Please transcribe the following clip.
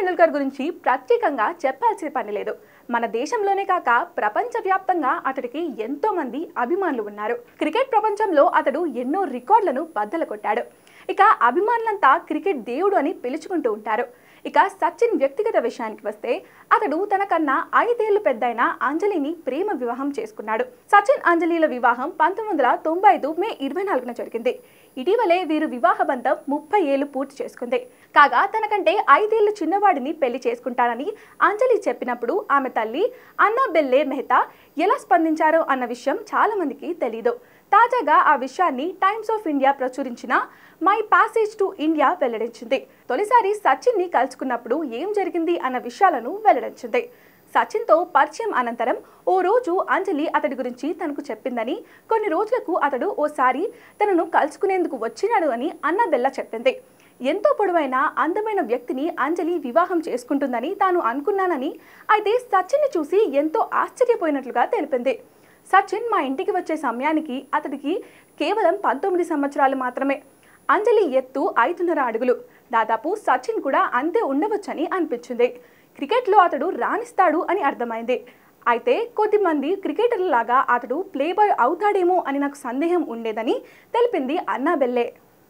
టెండూల్కర్ గురించి ప్రత్యేకంగా చెప్పాల్సిన పని లేదు మన దేశంలోనే కాక ప్రపంచవ్యాప్తంగా అతడికి ఎంతో మంది అభిమానులు ఉన్నారు క్రికెట్ ప్రపంచంలో అతడు ఎన్నో రికార్డులను బద్దలు కొట్టాడు ఇక అభిమానులంతా క్రికెట్ దేవుడు అని పిలుచుకుంటూ ఉంటారు ఇక సచిన్ వ్యక్తిగత విషయానికి వస్తే అతడు తనకన్నా ఐదేళ్లు పెద్దయిన అంజలిని ప్రేమ వివాహం చేసుకున్నాడు సచిన్ అంజలిల వివాహం పంతొమ్మిది వందల తొంభై ఐదు మే ఇరవై నాలుగున జరిగింది ఇటీవలే వీరు వివాహ బంధం ముప్పై ఏళ్లు పూర్తి చేసుకుంది కాగా తనకంటే ఐదేళ్లు చిన్నవాడిని పెళ్లి చేసుకుంటానని అంజలి చెప్పినప్పుడు ఆమె తల్లి అన్నా బెల్లే మెహతా ఎలా స్పందించారో అన్న విషయం చాలా మందికి తెలీదు తాజాగా ఆ విషయాన్ని టైమ్స్ ఆఫ్ ఇండియా ప్రచురించిన మై పాసేజ్ టు ఇండియా వెల్లడించింది తొలిసారి సచిన్ ని కలుసుకున్నప్పుడు ఏం జరిగింది అన్న విషయాలను వెల్లడించింది సచిన్తో పరిచయం అనంతరం ఓ రోజు అంజలి అతడి గురించి తనకు చెప్పిందని కొన్ని రోజులకు అతడు ఓసారి తనను కలుసుకునేందుకు వచ్చినాడు అని అన్నబెల్ల చెప్పింది ఎంతో పొడవైన అందమైన వ్యక్తిని అంజలి వివాహం చేసుకుంటుందని తాను అనుకున్నానని అయితే సచిన్ని చూసి ఎంతో ఆశ్చర్యపోయినట్లుగా తెలిపింది సచిన్ మా ఇంటికి వచ్చే సమయానికి అతడికి కేవలం పంతొమ్మిది సంవత్సరాలు మాత్రమే అంజలి ఎత్తు ఐదున్నర అడుగులు దాదాపు సచిన్ కూడా అంతే ఉండవచ్చని అనిపించింది క్రికెట్లో అతడు రాణిస్తాడు అని అర్థమైంది అయితే కొద్దిమంది క్రికెటర్లలాగా అతడు ప్లేబాయ్ అవుతాడేమో అని నాకు సందేహం ఉండేదని తెలిపింది అన్నా బెల్లే